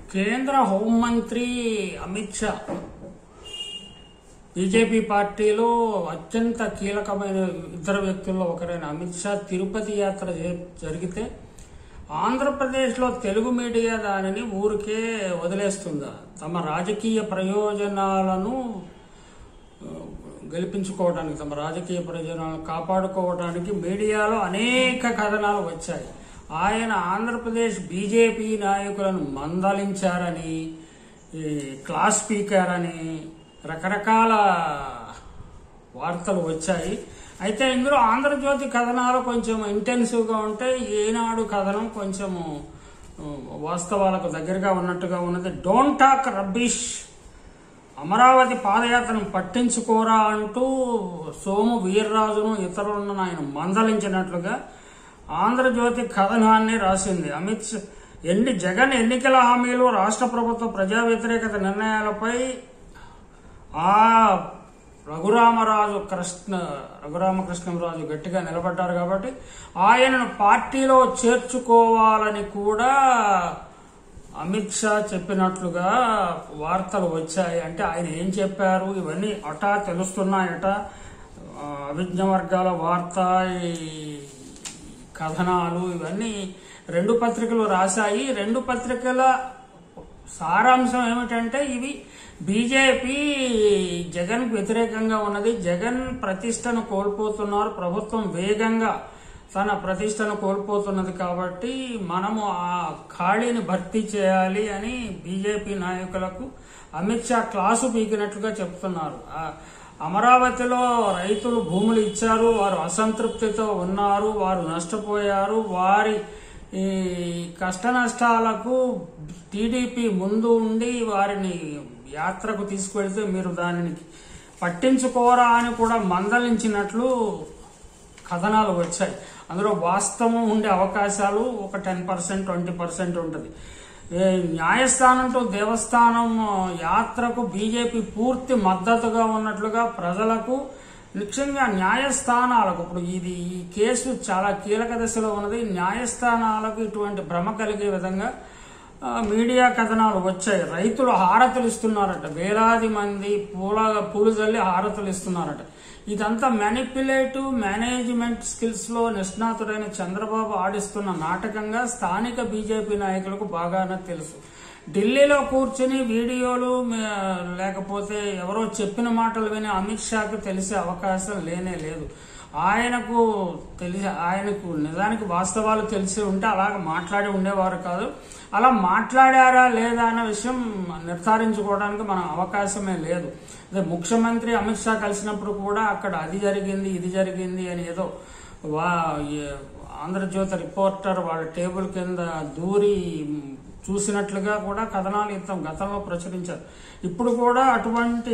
కేంద్ర హోంమంత్రి అమిత్ షా బీజేపీ పార్టీలో అత్యంత కీలకమైన ఇద్దరు వ్యక్తుల్లో ఒకరైన అమిత్ షా తిరుపతి యాత్ర జే- జరిగితే ఆంధ్రప్రదేశ్లో తెలుగు మీడియా దానిని ఊరికే వదిలేస్తుందా తమ రాజకీయ ప్రయోజనాలను ఆ, గెలిపించుకోవడానికి తమ రాజకీయ ప్రయోజనాలను కాపాడుకోవడానికి మీడియాలో అనేక కథనాలు వచ్చాయి ఆయన ఆంధ్రప్రదేశ్ బీజేపీ నాయకులను మందలించారని ఈ క్లాస్ స్పీకర్ అని రకరకాల వార్తలు వచ్చాయి అయితే ఇందులో ఆంధ్రజ్యోతి కథనాలు కొంచెం ఇంటెన్సివ్గా ఉంటే ఈనాడు కథనం కొంచెము ఆ, వాస్తవాలకు దగ్గరగా ఉన్నట్టుగా ఉన్నది డోంట్ టాక్ రబ్బిష్ అమరావతి పాదయాత్రను పట్టించుకోరా అంటూ సోము వీర్రాజును ఇతరులను ఆయన మందలించినట్లుగా ఆంధ్రజ్యోతి కథనాన్ని రాసింది అమిత్ షా ఎన్ని జగన్ ఎన్నికల హామీలు రాష్ట్ర ప్రభుత్వ ప్రజా వ్యతిరేకత నిర్ణయాలపై ఆ రఘురామరాజు కృష్ణ రఘురామకృష్ణరాజు గట్టిగా నిలబడ్డారు కాబట్టి ఆయనను పార్టీలో చేర్చుకోవాలని కూడా అమిత్ షా చెప్పినట్లుగా వార్తలు వచ్చాయి అంటే ఆయన ఏం చెప్పారు ఇవన్నీ అటా తెలుస్తున్నాయట ఆ, అభిజ్ఞ వర్గాల వార్త ఈ కథనాలు ఇవన్నీ రెండు పత్రికలు రాశాయి రెండు పత్రికల సారాంశం ఏమిటంటే ఇవి బీజేపీ జగన్ వ్యతిరేకంగా ఉన్నది జగన్ ప్రతిష్టను కోల్పోతున్నారు ప్రభుత్వం వేగంగా తన ప్రతిష్టను కోల్పోతున్నది కాబట్టి మనము ఆ ఖాళీని భర్తీ చేయాలి అని బీజేపీ నాయకులకు అమిత్ షా క్లాసు పీకినట్లుగా చెప్తున్నారు ఆ అమరావతిలో రైతులు భూములు ఇచ్చారు వారు అసంతృప్తితో ఉన్నారు వారు నష్టపోయారు వారి ఈ కష్ట నష్టాలకు టీడీపీ ముందు ఉండి వారిని యాత్రకు తీసుకువెళ్తే మీరు దానిని పట్టించుకోరా అని కూడా మందలించినట్లు కథనాలు వచ్చాయి అందులో వాస్తవం ఉండే అవకాశాలు ఒక టెన్ పర్సెంట్ ట్వంటీ పర్సెంట్ ఉంటుంది ఏ న్యాయస్థానం టు దేవస్థానం యాత్రకు బీజేపీ పూర్తి మద్దతుగా ఉన్నట్లుగా ప్రజలకు నిజంగా న్యాయస్థానాలకు ఇప్పుడు ఇది ఈ కేసు చాలా కీలక దశలో ఉన్నది న్యాయస్థానాలకు ఇటువంటి భ్రమ కలిగే విధంగా ఆ, మీడియా కథనాలు వచ్చాయి రైతులు హారతులు ఇస్తున్నారట వేలాది మంది పూల పూలు చల్లి హారతులు ఇస్తున్నారట ఇదంతా మ్యానిపులేటివ్ మేనేజ్మెంట్ స్కిల్స్ లో నిష్ణాతుడైన చంద్రబాబు ఆడిస్తున్న నాటకంగా స్థానిక బీజేపీ నాయకులకు బాగానే తెలుసు ఢిల్లీలో కూర్చుని వీడియోలు మే- లేకపోతే ఎవరో చెప్పిన మాటలు విని అమిత్ షాకు తెలిసే అవకాశం లేనే లేదు ఆయనకు తెలిసి ఆయనకు నిజానికి వాస్తవాలు తెలిసి ఉంటే అలాగ మాట్లాడి ఉండేవారు కాదు అలా మాట్లాడారా లేదా అన్న విషయం నిర్ధారించుకోవడానికి మన అవకాశమే లేదు అదే ముఖ్యమంత్రి అమిత్ షా కలిసినప్పుడు కూడా అక్కడ అది జరిగింది ఇది జరిగింది అని ఏదో వా ఏ- ఆంధ్రజ్యోతి రిపోర్టర్ వాళ్ళ టేబుల్ కింద దూరి చూసినట్లుగా కూడా కథనాలు ఇంత గతంలో ప్రచురించారు ఇప్పుడు కూడా అటువంటి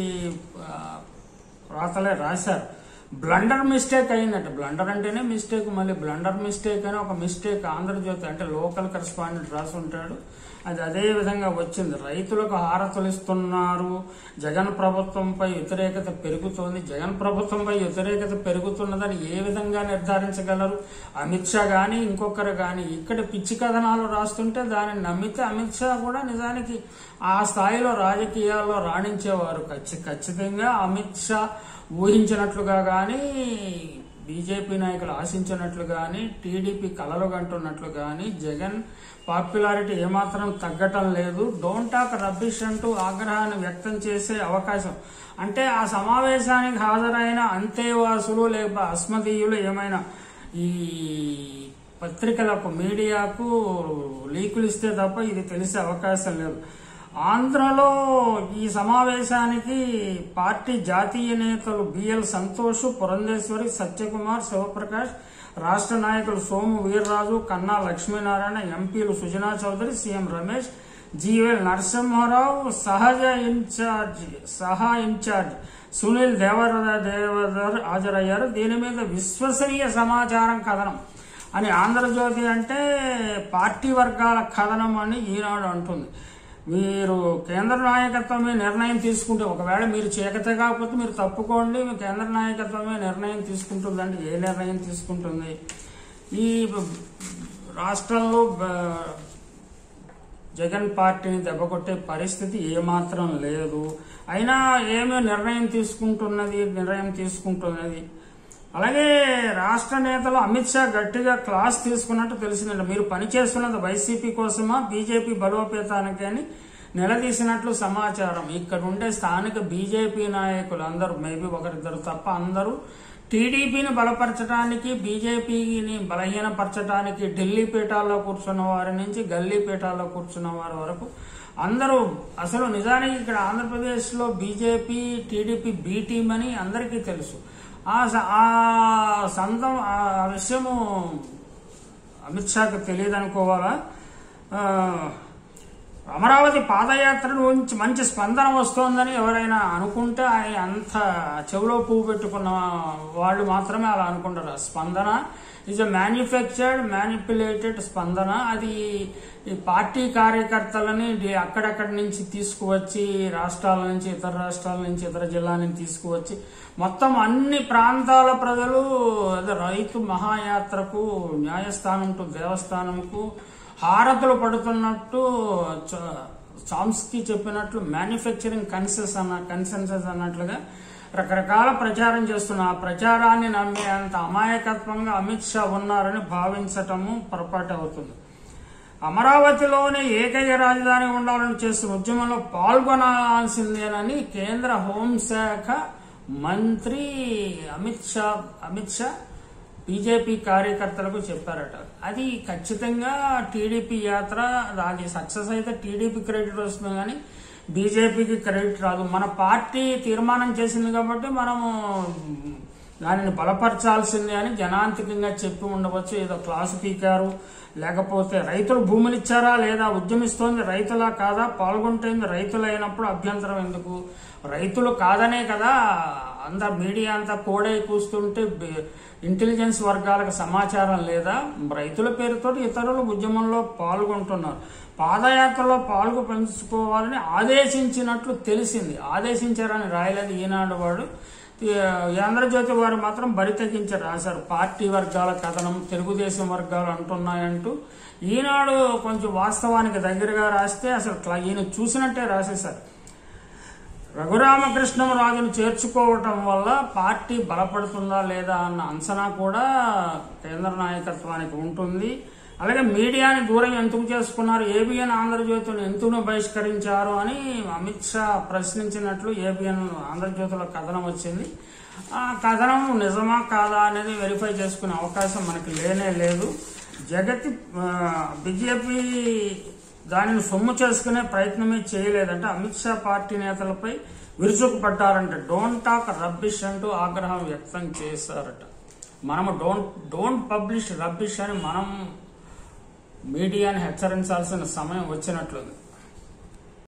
ఆ, రాతలే రాశారు బ్లండర్ మిస్టేక్ అయిందట బ్లండర్ అంటేనే మిస్టేక్ మళ్ళీ బ్లండర్ మిస్టేక్ అని ఒక మిస్టేక్ ఆంధ్రజ్యోతి అంటే లోకల్ కరెస్పాండెంట్ రాసి ఉంటాడు అది అదే విధంగా వచ్చింది రైతులకు హారతులు ఇస్తున్నారు జగన్ ప్రభుత్వంపై వ్యతిరేకత పెరుగుతోంది జగన్ ప్రభుత్వంపై వ్యతిరేకత పెరుగుతున్నదని ఏ విధంగా నిర్ధారించగలరు అమిత్ షా గాని ఇంకొకరు గాని ఇక్కడ పిచ్చి కథనాలు రాస్తుంటే దానిని నమ్మితే అమిత్ షా కూడా నిజానికి ఆ స్థాయిలో రాజకీయాల్లో రాణించేవారు ఖచ్చి- ఖచ్చితంగా అమిత్ షా ఊహించినట్లుగా కానీ బీజేపీ నాయకులు ఆశించినట్లు కానీ టీడీపీ కలలు కంటున్నట్లు కానీ జగన్ పాపులారిటీ ఏమాత్రం తగ్గటం లేదు డోంట్ టాక్ రబ్బిష్ అంటూ ఆగ్రహాన్ని వ్యక్తం చేసే అవకాశం అంటే ఆ సమావేశానికి హాజరైన అంతేవాసులు లేక అస్మదీయులు ఏమైనా ఈ పత్రికలకు మీడియాకు లీకులు ఇస్తే తప్ప ఇది తెలిసే అవకాశం లేదు ఆంధ్రలో ఈ సమావేశానికి పార్టీ జాతీయ నేతలు బిఎల్ సంతోష్ పురంధేశ్వరి సత్యకుమార్ శివప్రకాష్ రాష్ట్ర నాయకులు సోము వీర్రాజు కన్నా లక్ష్మీనారాయణ ఎంపీలు సుజనా చౌదరి సీఎం రమేష్ జీవెల్ నరసింహారావు సహజ ఇన్ఛార్జ్ సహా ఇన్ఛార్జ్ సునీల్ దేవర దేవదర్ హాజరయ్యారు దీని మీద విశ్వసనీయ సమాచారం కథనం అని ఆంధ్రజ్యోతి అంటే పార్టీ వర్గాల కథనం అని ఈనాడు అంటుంది మీరు కేంద్ర నాయకత్వమే నిర్ణయం తీసుకుంటే ఒకవేళ మీరు చేకతే కాకపోతే మీరు తప్పుకోండి మీ కేంద్ర నాయకత్వమే నిర్ణయం తీసుకుంటుందంటే ఏ నిర్ణయం తీసుకుంటుంది ఈ రాష్ట్రంలో బ- జగన్ పార్టీని దెబ్బకొట్టే పరిస్థితి ఏమాత్రం లేదు అయినా ఏమో నిర్ణయం తీసుకుంటున్నది నిర్ణయం తీసుకుంటున్నది అలాగే రాష్ట్ర నేతలు అమిత్ షా గట్టిగా క్లాస్ తీసుకున్నట్టు తెలిసిందండి మీరు పనిచేస్తున్నది వైసీపీ కోసమా బీజేపీ బలోపేతానికి అని నిలదీసినట్లు సమాచారం ఇక్కడ ఉండే స్థానిక బీజేపీ నాయకులు అందరూ మేబీ ఒకరిద్దరు తప్ప అందరూ టీడీపీని బలపరచడానికి బీజేపీని బలహీనపరచడానికి ఢిల్లీ పీఠాల్లో కూర్చున్న వారి నుంచి గల్లీ పీఠాల్లో కూర్చున్న వారి వరకు అందరూ అసలు నిజానికి ఇక్కడ ఆంధ్రప్రదేశ్లో బీజేపీ టీడీపీ బీ టీం అని అందరికీ తెలుసు ఆ స- ఆ సంతం ఆ విషయము అమిత్ షాకు తెలియదు అనుకోవాలా ఆ, అమరావతి పాదయాత్ర నుంచి మంచి స్పందన వస్తోందని ఎవరైనా అనుకుంటే ఆయన అంత చెవిలో పువ్వు పెట్టుకున్న వాళ్ళు మాత్రమే అలా అనుకుంటారు ఆ స్పందన ఇస్ ఎ మ్యానుఫ్యాక్చర్డ్ మ్యానిపులేటెడ్ స్పందన అది ఈ పార్టీ కార్యకర్తలని డి- అక్కడక్కడి నుంచి తీసుకువచ్చి రాష్ట్రాల నుంచి ఇతర రాష్ట్రాల నుంచి ఇతర జిల్లాల నుంచి తీసుకువచ్చి మొత్తం అన్ని ప్రాంతాల ప్రజలు అదే రైతు మహాయాత్రకు న్యాయస్థానం టు దేవస్థానంకు హారతులు పడుతున్నట్టు చ- చామ్స్కీ చెప్పినట్లు మ్యానుఫ్యాక్చరింగ్ కన్సెస్ అన్న కన్సెన్సెస్ అన్నట్లుగా రకరకాల ప్రచారం చేస్తున్న ఆ ప్రచారాన్ని నమ్మే అంత అమాయకత్వంగా అమిత్ షా ఉన్నారని భావించటము పొరపాటు అవుతుంది అమరావతిలోనే ఏకైక రాజధాని ఉండాలని చేస్తున్న ఉద్యమంలో పాల్గొనాల్సిందేనని కేంద్ర హోంశాఖ మంత్రి అమిత్ షా అమిత్ షా బీజేపీ కార్యకర్తలకు చెప్పారట అది ఖచ్చితంగా టీడీపీ యాత్ర అది సక్సెస్ అయితే టీడీపీ క్రెడిట్ వస్తుంది కానీ బీజేపీకి క్రెడిట్ రాదు మన పార్టీ తీర్మానం చేసింది కాబట్టి మనము దానిని బలపరచాల్సిందే అని జనాంతికంగా చెప్పి ఉండవచ్చు ఏదో క్లాసు పీకారు లేకపోతే రైతులు భూములు ఇచ్చారా లేదా ఉద్యమిస్తోంది రైతులా కాదా పాల్గొంటోంది రైతులైనప్పుడు అభ్యంతరం ఎందుకు రైతులు కాదనే కదా అంతా మీడియా అంతా కోడై కూస్తుంటే బి- ఇంటెలిజెన్స్ వర్గాలకు సమాచారం లేదా రైతుల పేరుతో ఇతరులు ఉద్యమంలో పాల్గొంటున్నారు పాదయాత్రలో పాల్గొ పెంచుకోవాలని ఆదేశించినట్లు తెలిసింది ఆదేశించారని రాయలేదు ఈనాడు వాడు ఈ ఆంధ్రజ్యోతి వారు మాత్రం బరి తెగించి రాశారు పార్టీ వర్గాల కథనం తెలుగుదేశం వర్గాలు అంటున్నాయంటూ ఈనాడు కొంచెం వాస్తవానికి దగ్గరగా రాస్తే అసలు క్లా- ఈయన చూసినట్టే రాసేశారు రఘురామకృష్ణరాజును చేర్చుకోవటం వల్ల పార్టీ బలపడుతుందా లేదా అన్న అంచనా కూడా కేంద్ర నాయకత్వానికి ఉంటుంది అలాగే మీడియాని దూరం ఎందుకు చేసుకున్నారు ఏబిఎన్ ఆంధ్రజ్యోతిని ఎందుకు బహిష్కరించారు అని అమిత్ షా ప్రశ్నించినట్లు ఏబిఎన్ ఆంధ్రజ్యోతిలో కథనం వచ్చింది ఆ కథనం నిజమా కాదా అనేది వెరిఫై చేసుకునే అవకాశం మనకి లేనే లేదు జగతి బీజేపీ దానిని సొమ్ము చేసుకునే ప్రయత్నమే చేయలేదంటే అమిత్ షా పార్టీ నేతలపై విరుచుకుపడ్డారంట డోంట్ టాక్ రబ్బిష్ అంటూ ఆగ్రహం వ్యక్తం చేశారట మనము డోంట్ డోంట్ పబ్లిష్ రబ్బిష్ అని మనం మీడియాని హెచ్చరించాల్సిన సమయం వచ్చినట్లుంది